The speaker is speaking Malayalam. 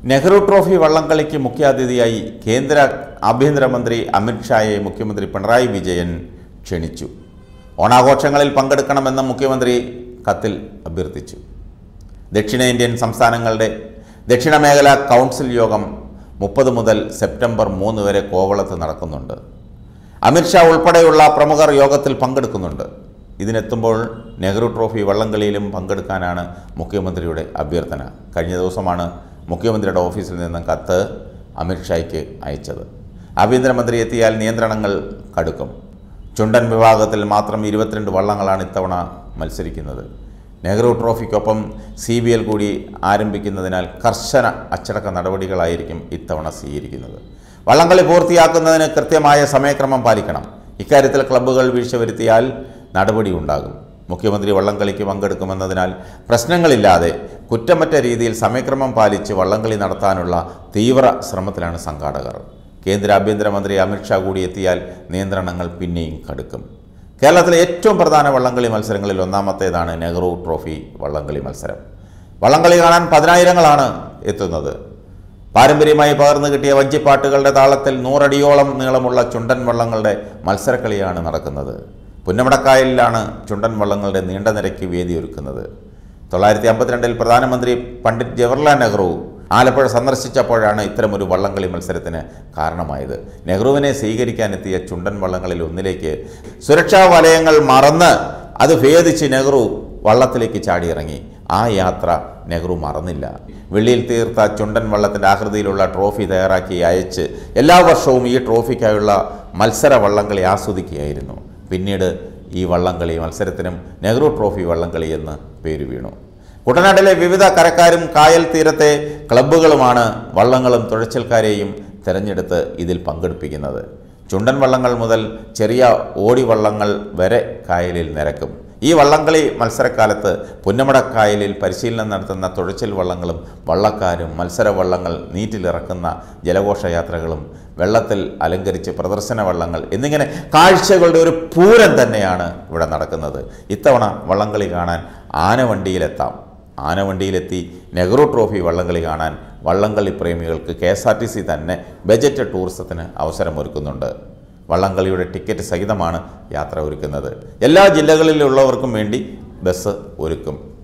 നെഹ്റു ട്രോഫി വള്ളംകളിക്ക് മുഖ്യാതിഥിയായി കേന്ദ്ര ആഭ്യന്തരമന്ത്രി അമിത്ഷായെ മുഖ്യമന്ത്രി പിണറായി വിജയൻ ക്ഷണിച്ചു ഓണാഘോഷങ്ങളിൽ പങ്കെടുക്കണമെന്ന് മുഖ്യമന്ത്രി കത്തിൽ അഭ്യർത്ഥിച്ചു ദക്ഷിണേന്ത്യൻ സംസ്ഥാനങ്ങളുടെ ദക്ഷിണ മേഖല കൗൺസിൽ യോഗം മുപ്പത് മുതൽ സെപ്റ്റംബർ മൂന്ന് വരെ കോവളത്ത് നടക്കുന്നുണ്ട് അമിത്ഷാ ഉൾപ്പെടെയുള്ള പ്രമുഖർ യോഗത്തിൽ പങ്കെടുക്കുന്നുണ്ട് ഇതിനെത്തുമ്പോൾ നെഹ്റു ട്രോഫി വള്ളംകളിയിലും പങ്കെടുക്കാനാണ് മുഖ്യമന്ത്രിയുടെ അഭ്യർത്ഥന കഴിഞ്ഞ ദിവസമാണ് മുഖ്യമന്ത്രിയുടെ ഓഫീസിൽ നിന്ന് കത്ത് അമിത്ഷായ്ക്ക് അയച്ചത് ആഭ്യന്തരമന്ത്രി എത്തിയാൽ നിയന്ത്രണങ്ങൾ കടുക്കും ചുണ്ടൻ വിഭാഗത്തിൽ മാത്രം ഇരുപത്തിരണ്ട് വള്ളങ്ങളാണ് ഇത്തവണ മത്സരിക്കുന്നത് നെഹ്റു ട്രോഫിക്കൊപ്പം സി ബി എൽ കൂടി ആരംഭിക്കുന്നതിനാൽ കർശന അച്ചടക്ക നടപടികളായിരിക്കും ഇത്തവണ സ്വീകരിക്കുന്നത് വള്ളംകളി പൂർത്തിയാക്കുന്നതിന് കൃത്യമായ സമയക്രമം പാലിക്കണം ഇക്കാര്യത്തിൽ ക്ലബ്ബുകൾ വീഴ്ച വരുത്തിയാൽ നടപടി ഉണ്ടാകും മുഖ്യമന്ത്രി വള്ളംകളിക്ക് പങ്കെടുക്കുമെന്നതിനാൽ പ്രശ്നങ്ങളില്ലാതെ കുറ്റമറ്റ രീതിയിൽ സമയക്രമം പാലിച്ച് വള്ളംകളി നടത്താനുള്ള തീവ്ര ശ്രമത്തിലാണ് സംഘാടകർ കേന്ദ്ര ആഭ്യന്തരമന്ത്രി അമിത്ഷാ കൂടി എത്തിയാൽ നിയന്ത്രണങ്ങൾ പിന്നെയും കടുക്കും കേരളത്തിലെ ഏറ്റവും പ്രധാന വള്ളംകളി മത്സരങ്ങളിൽ ഒന്നാമത്തേതാണ് നെഹ്റു ട്രോഫി വള്ളംകളി മത്സരം വള്ളംകളി കാണാൻ പതിനായിരങ്ങളാണ് എത്തുന്നത് പാരമ്പര്യമായി പകർന്നു കിട്ടിയ വഞ്ചിപ്പാട്ടുകളുടെ താളത്തിൽ നൂറടിയോളം നീളമുള്ള ചുണ്ടൻ വള്ളങ്ങളുടെ മത്സരക്കളിയാണ് നടക്കുന്നത് പുന്നമടക്കായലിലാണ് ചുണ്ടൻ വള്ളങ്ങളുടെ നീണ്ട നിരയ്ക്ക് വേദിയൊരുക്കുന്നത് തൊള്ളായിരത്തി അമ്പത്തിരണ്ടിൽ പ്രധാനമന്ത്രി പണ്ഡിറ്റ് ജവഹർലാൽ നെഹ്റു ആലപ്പുഴ സന്ദർശിച്ചപ്പോഴാണ് ഇത്തരമൊരു വള്ളംകളി മത്സരത്തിന് കാരണമായത് നെഹ്റുവിനെ സ്വീകരിക്കാനെത്തിയ ചുണ്ടൻ വള്ളങ്ങളിൽ ഒന്നിലേക്ക് സുരക്ഷാ വലയങ്ങൾ മറന്ന് അത് ഭേദിച്ച് നെഹ്റു വള്ളത്തിലേക്ക് ചാടിയിറങ്ങി ആ യാത്ര നെഹ്റു മറന്നില്ല വെള്ളിയിൽ തീർത്ത ചുണ്ടൻ വള്ളത്തിൻ്റെ ആകൃതിയിലുള്ള ട്രോഫി തയ്യാറാക്കി അയച്ച് എല്ലാ വർഷവും ഈ ട്രോഫിക്കായുള്ള മത്സര വള്ളംകളി ആസ്വദിക്കുകയായിരുന്നു പിന്നീട് ഈ വള്ളംകളി മത്സരത്തിനും നെഹ്റു ട്രോഫി വള്ളംകളി എന്ന് പേര് വീണു കുട്ടനാട്ടിലെ വിവിധ കരക്കാരും കായൽ തീരത്തെ ക്ലബ്ബുകളുമാണ് വള്ളങ്ങളും തുഴച്ചിൽക്കാരെയും തിരഞ്ഞെടുത്ത് ഇതിൽ പങ്കെടുപ്പിക്കുന്നത് ചുണ്ടൻ വള്ളങ്ങൾ മുതൽ ചെറിയ ഓടി വള്ളങ്ങൾ വരെ കായലിൽ നിരക്കും ഈ വള്ളംകളി മത്സരക്കാലത്ത് പുന്നമടക്കായലിൽ പരിശീലനം നടത്തുന്ന തുഴച്ചിൽ വള്ളങ്ങളും വള്ളക്കാരും മത്സര വള്ളങ്ങൾ നീറ്റിലിറക്കുന്ന ജലഘോഷയാത്രകളും വെള്ളത്തിൽ അലങ്കരിച്ച് പ്രദർശന വള്ളങ്ങൾ എന്നിങ്ങനെ കാഴ്ചകളുടെ ഒരു പൂരം തന്നെയാണ് ഇവിടെ നടക്കുന്നത് ഇത്തവണ വള്ളംകളി കാണാൻ ആനവണ്ടിയിലെത്താം ആനവണ്ടിയിലെത്തി നെഹ്റു ട്രോഫി വള്ളംകളി കാണാൻ വള്ളംകളി പ്രേമികൾക്ക് K S R T C തന്നെ ബജറ്റ് ടൂറിസത്തിന് അവസരമൊരുക്കുന്നുണ്ട് വള്ളംകളിയുടെ ടിക്കറ്റ് സഹിതമാണ് യാത്ര ഒരുക്കുന്നത് എല്ലാ ജില്ലകളിലുള്ളവർക്കും വേണ്ടി ബസ് ഒരുക്കും